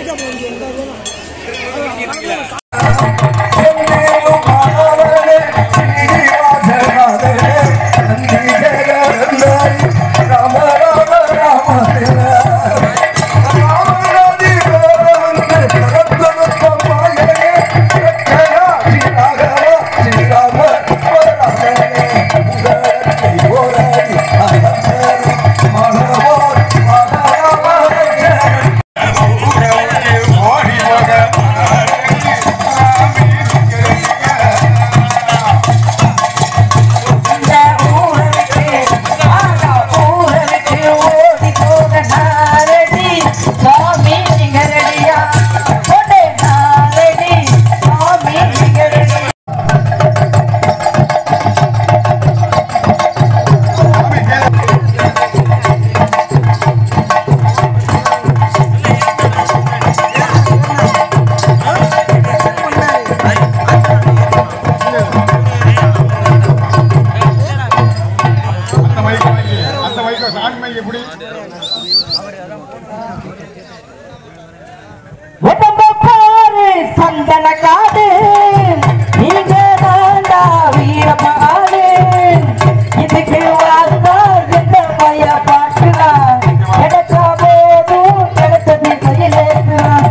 அந்த மைக்கு வாங்கி, அந்த மைக்க சாமி மைக்கு எப்படி சந்தன காடு நீங்க தாண்டா வீரமகாடு இதுக்கு வாழ்ந்தா எந்த பைய பார்க்கலாம் கிடைச்சா போதும் கிடைச்சது கையிலேக்கலாம்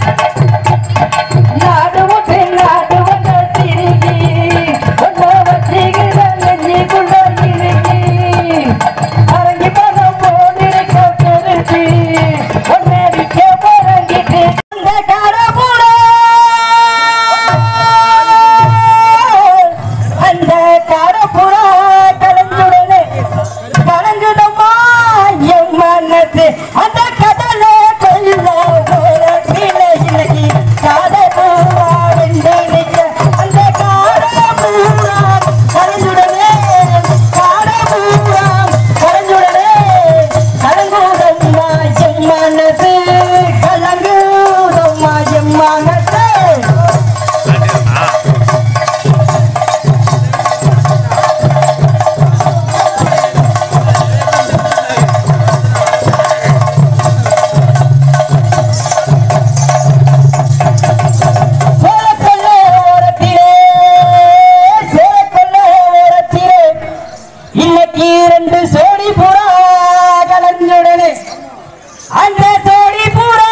நாடு விட்டு நாடு விட்டு திருகி ஒன்ன வச்சுக்கிற நெஞ்சுக்குள்ள இறுகி அரங்கி பணம் போனிருக்க பெருச்சு ஒன்னே விற்க போறங்கிட்டு அந்த கடவுள அந்த கடப்புற கலந்துடனே கலந்துடமா என் மனசு அந்த கடலை கொல்ல போறதில்ல இன்னைக்கு காதப்பூரா வெந்து நிற்க அந்த காடப்பூரா கலந்துடனே காடப்பூரா கலந்துடனே கலங்குதம்மா என் மனசு கலங்குதம்மா என் மனசு சேலக்கல்ல ஓரத்திலே, சேலக்கல்ல ஓரத்திலே, இன்னைக்கு ரெண்டு சோடி புறா கலந்துடனே அந்த சோடி புறா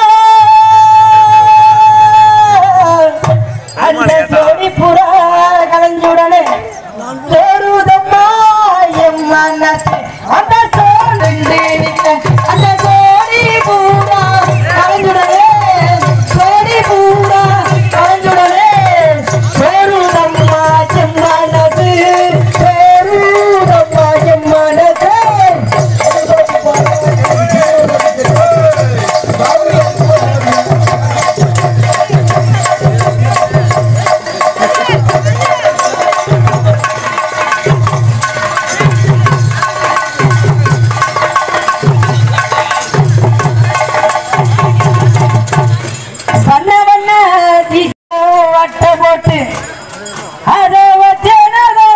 அந்த சோடி புறா கலந்துடனே சோறுதம்மா என் மனசு அந்த சோடு அந்த சோடி பூரா கலந்துடனே சோடி பூரா கலந்துடனே சோறுதம்மா என் மனசு சோறுதம்மா என் மனசு வண்ண வண்ண சீசா வட்ட போட்டு அதை வச்சனதோ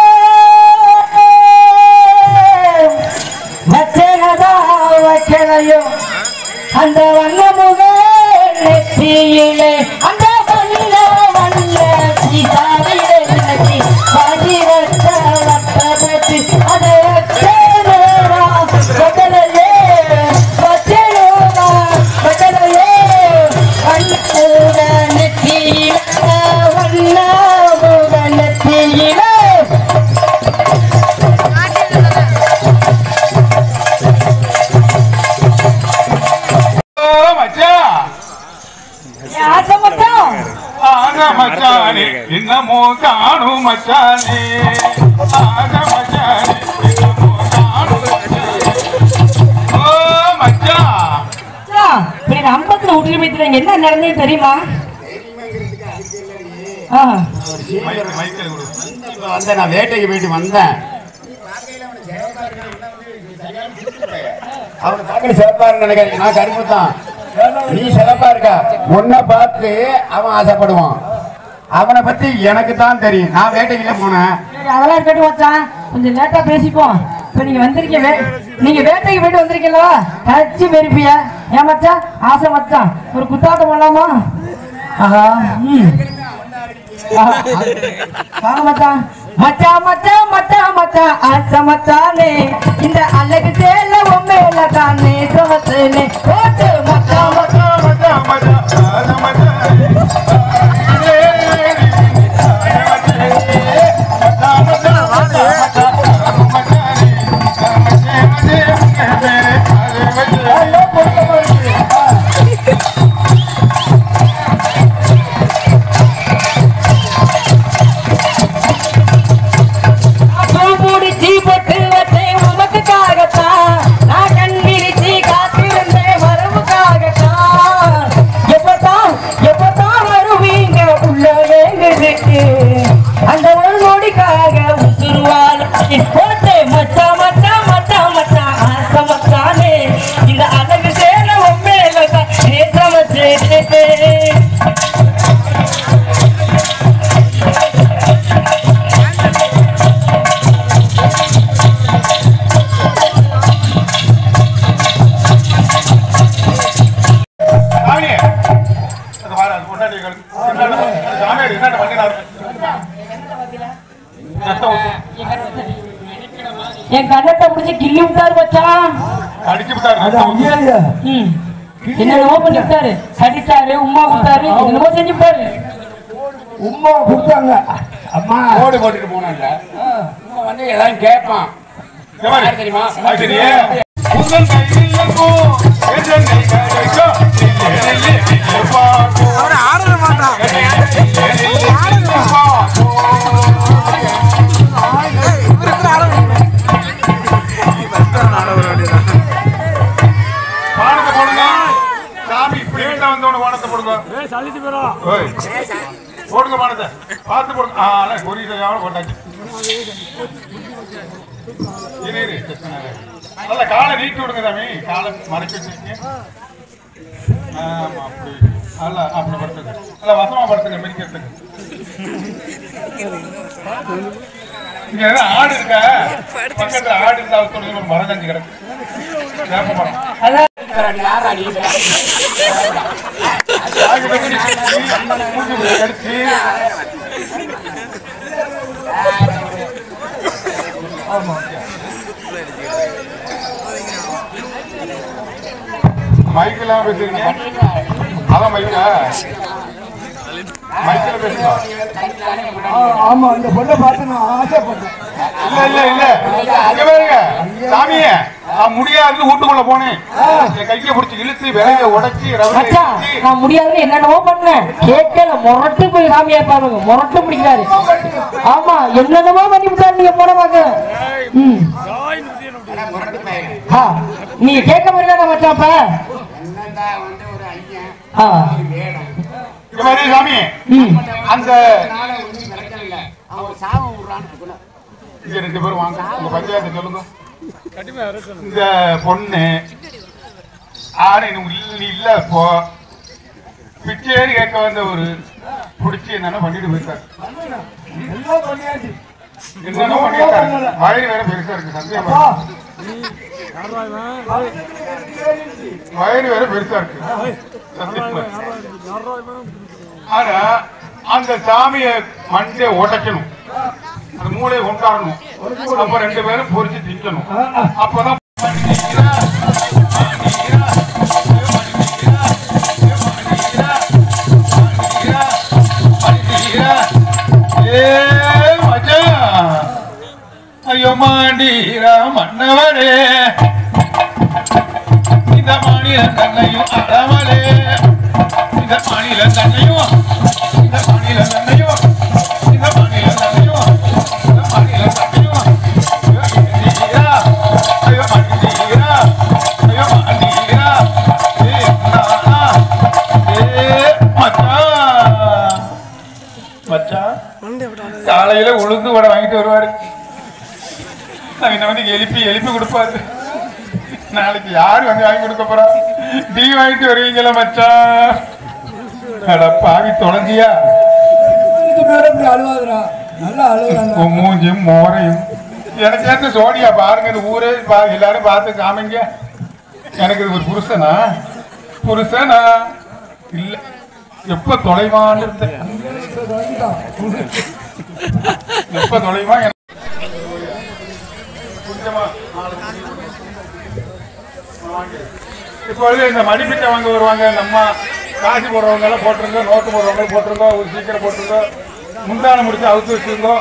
வச்சனதா வைக்கலையோ அந்த வண்ண முக நெற்றியிலே அந்த வண்ண வண்ண சீசாவிலே இன்னைக்கு வாங்கி வச்ச வட்ட போட்டு அதை வச்சனதா வைக்கலையே வச்சனதா வைக்கலையே ஓ, மச்சான் ஆக மச்சானே இன்னமும் காணும் மச்சானே ஆக மச்சானே இன்னமும் காணும் மச்சானே ஓ மச்சான் அம்பத்துல விட்டு வைத்துறீங்க என்ன நடந்தது தெரியுமா ஆ, மைக்கு மைக்கில் கொடு இப்ப வந்தேன் நான் வேட்டைக்கு போயிட்டு வந்தேன் அவனை பார்க்க சிறப்பா இருக்கு நினைக்கிறேன் நான் கருப்பு தான் நீ சிறப்பா இருக்க உன்னை பார்த்து அவன் ஆசைப்படுவான் அவனை பத்தி எனக்கு தான் தெரியும் நான் வேட்டைக்குள்ள போனேன் சரி, அதெல்லாம் இருக்கட்டும் வச்சான் கொஞ்சம் லேட்டா பேசிப்போம் இப்ப நீங்க வந்திருக்கீங்க வே- நீங்க வேட்டைக்கு போயிட்டு வந்திருக்கீங்களா கட்சி பெருப்பியா ஏன் மச்சான் ஆசை மச்சான் ஒரு குத்தாட்டம் பண்ணலாமா ஆஹா ம் ஆஹா. வாங்க மச்சான் மச்சான் மச்சான் மச்சான் மச்சான் ஆசை மச்சானே இந்த அழகு சேல உண்மையில தானே சமத்தனே ஓட்டு மச்சான் மச்சான் மச்சா, மச்சா, மச்சா, மச்சா, மச்சா. பூமுடிச்சி பொட்டு வச்சேன் உமக்குக்காகத்தான் நான் கண் விரிச்சி காத்திருந்தேன் வரவுக்காகத்தான் எப்பதான் எப்பதான் வருவீங்க உள்ள வேங்குதுக்கு அந்த ஒரு நொடிக்காக உசுருவாள் போட்டு மச்சா மச்சா மச்சா மச்சா ஆசை மச்சானே இந்த அழகு சேர உண்மையில தான் நேசம் வச்சுட்டேன் சாமியே, அது பாரு, அது பொண்டாட்டி கிடக்கு. என்னடா, அது சாமியார் என்னடா பண்ணினாரு? ரத்தம் ஊத்து. என் கண்ணத்தை பிடிச்சி கிள்ளி விட்டாரு மச்சான் அடிச்சு விட்டாரு, ரத்தம் ஊத்து. ம். என்னென்னமோ பண்ணி விட்டாரு அடிச்சாரு உமா கொடுத்தாரு என்னமோ செஞ்சு விட்டாரு உம்மா கொடுத்தாங்க அம்மா ஓடு போட்டுட்டு போனாங்க உம்மா வந்து எல்லாரும் கேட்பான் இந்த மாதிரி. யார் தெரியுமா? அது தெரியே. உங்கள் கையில் இருக்கும், என் கை கிடைக்கும். நில்லு, நில்லு, நில்லு பார்ப்போம். நில்லு, நில்லு, பார்ப்போம். வானத்தை போடுங்க. சாமி இப்படி கிட்ட வந்தவன வானத்தை போடுங்க. ஓய். போடுங்க வானத்தை. பார்த்து போடுங்க. ஆ, அதான் பொரியுது, எவ்வளவு போட்டாச்சு. இரு, இரு. நல்லா காலை நீட்டி விடுங்க சாமி. காலை மறைச்சு வச்சிருக்கீங்க. ஆமா, அப்படி. நல்லா, அப்படி படுத்துங்க. நல்லா வசமா படுத்துங்க, மிதிக்கிறதுக்கு. இங்க ஏதோ ஆடு இருக்கா பக்கத்துல ஆடு இருந்தா சொல்லுங்க ஒரு மரம் கஞ்சி கிடக்கு வேப்ப மரம் அதான் ஆடு வச்சு, மூஞ்சி இப்படி கடிச்சு மைக்கெல்லாம் பேசுறீங்க அதான் மைக்கா மைக்கில் பேசுங்க ஆமா இந்த பொண்ணை பார்த்து நான் ஆசைப்பட்டேன் இல்ல இல்ல இல்ல இங்க பாருங்க சாமியே நான் முடியாது வீட்டுக்குள்ள போனேன் என் கையை பிடிச்சி இழுத்து விலைய உடைச்சி ரவையை மச்சான் இழுத்து, நான் முடியாதுன்னு என்னென்னமோ பண்ணேன் கேட்கல முரட்டு போய் சாமியா பாருங்க முரட்டு பிடிக்கிறாரு ஆமா என்னென்னமோ பண்ணி விட்டாரு நீங்க போன பாக்க ம் ஆ, நீங்க கேட்க முடியல மச்சான் அப்ப வந்து ஒரு ஐயன் ஆ, இங்க பாரு சாமி ம் அந்த நாளை ஒன்றும் கிடைக்கல அவன் சாபம் விடுறான்னு கூட இங்க ரெண்டு பேரும் வாங்க உங்க பஞ்சாயத்தை சொல்லுங்க இந்த பொண்ணு ஆறு நீ இல்ல- நீ இல்ல இப்போ பிச்சையேறி கேட்க வந்த ஒரு பிடிச்சி என்னென்ன பண்ணிட்டு போயிருக்காரு எல்லாம் பண்ணியாச்சு என்னென்ன பண்ணிருக்காரு வயிறு வேற பெருசா இருக்கு சந்தேகமா வயிறு வேற பெருசா இருக்கு சத்தியமா. ஆனா அந்த சாமிய மண்டே உடைக்கணும் அந்த மூளையை கொண்டாடணும் அப்ப ரெண்டு பேரும் பொறிச்சு திங்கணும் அப்பதான் ஏ மச்சான் ஐயோ மாண்டீரா மன்னவரே இந்த மாநில தன்னையும் அறவரே இந்த மாநில தன்னையும் இந்த மாநில தன்னையும் இந்த மாநில தன்னையும் இந்த மாநில தன்னையும் ஐயோ மாண்டீரா ஐயோ மாண்டீரா ஐயோ மாண்டீரா ஏ நானா ஏ மச்சான் மச்சான் காலையில உளுந்து வடை வாங்கிட்டு வருவாரு நான் என்ன வந்து எழுப்பி எழுப்பி கொடுப்பாரு நாளைக்கு யாரு வந்து வாங்கி கொடுக்க போறா டீ வாங்கிட்டு வருவீங்களா மச்சான் அட பாவி தொலைஞ்சியா இது பேர இப்படி அழுவாதுடா நல்லா அழுகுறாங்க உன் மூஞ்சியும் மோரையும் எனக்கு ஏத்த சோனியா பாருங்க இந்த ஊரே பா எல்லாரும் பார்த்து காமிங்க எனக்கு இது ஒரு புருஷனா புருஷனா இல்ல எப்ப தொலைவான்னு இருந்தேன் எப்ப தொலைவா எனக்கு கொஞ்சமா நாலு மணி. வாங்க. இப்பொழுது இந்த மடிப்பிட்ட வாங்க வருவாங்க நம்ம காசு போடுறவங்க எல்லாம் போட்டுருங்க நோட்டு போடுறவங்க போட்டுருங்க ஒரு சீக்கிரம் போட்டுருங்க முந்தான முடிச்சு அவுத்து வச்சிருங்க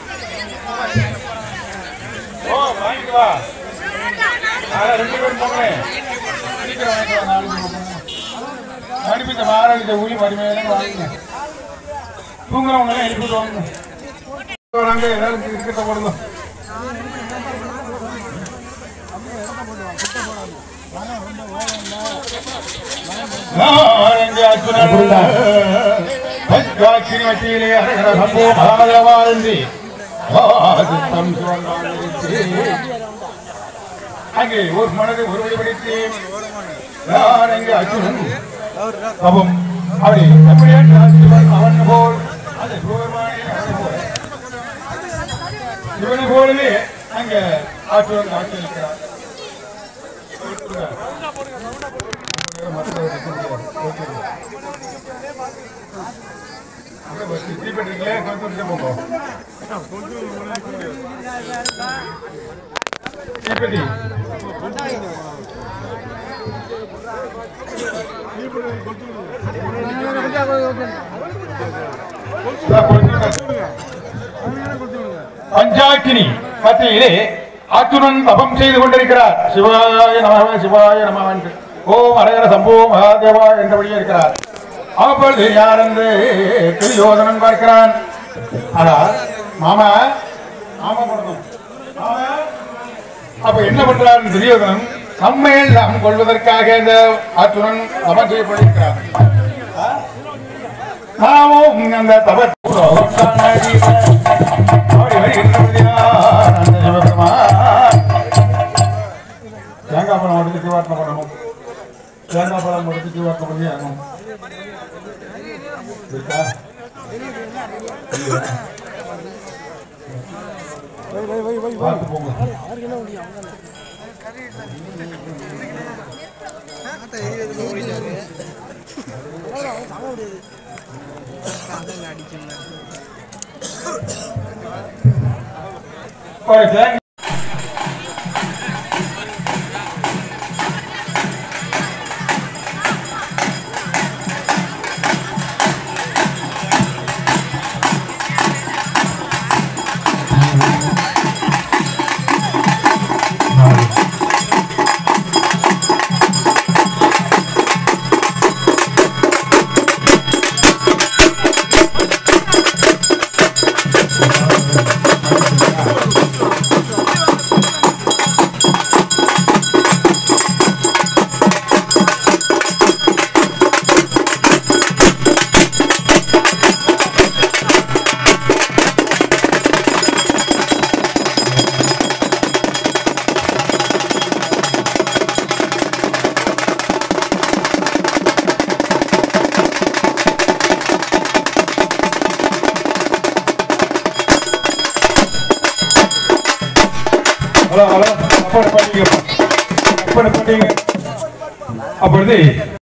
ஓ வாங்கிட்டு வா அதான் ரெண்டு பேரும் போங்க சீக்கிரம் வாங்கிட்டு வா நாலு பேரும் போங்க. மடிப்பிட்ட மாரடிச்ச ஊழி மடிமையில வாங்குங்க தூங்குறவங்க எல்லாம் எழுப்பிட்டு வாங்க வராங்க ஏதாவது இருக்கட்ட போடுங்க அங்கே ஒரு மனதை ஒருவடிப்படுத்தி நான் எங்கே அர்ஜுனன் அவன் அப்படி எப்படியே அவன் போல் அது சிவபெருமானே அவனை போல். இவனை போலவே அங்க ஆற்றுவன் ஆட்சி இருக்கிறார் தீப்பெட்டிங்களே கொஞ்சம் போகும் தீப்பெட்டி பஞ்சாக்கினி மத்தியிலே ஆத்துடன் தபம் செய்து கொண்டிருக்கிறார் சிவாய நம சிவாய நம என்று ஓம் அரகர சம்போ மகாதேவா என்றபடியே இருக்கிறார் அப்பொழுது யார் என்று துரியோதனன் பார்க்கிறான் ஆனால் மாமா மாமா கொடுக்கும் மாமா அப்ப என்ன பண்றார் துரியோதனன் நம்மை நாம் கொள்வதற்காக இந்த ஆத்துடன் தபம் செய்யப்பட்டிருக்கிறார் நாமும் அந்த தப அப்படி வருகின்றபடியால் அந்த சிவபெருமான் தேங்காய் பழம் எடுத்து தீவாட்டம் பண்ணணும் தேங்காய் பழம் எடுத்து தீவாட்டம் பண்ணி ஆகணும் இருக்கா இல்லையா? பார்த்து போங்க ஒரு தேங்காய் ஹலோ ஹலோ அப்படி பண்ணீங்க அப்படி பண்ணீங்க அப்பொழுது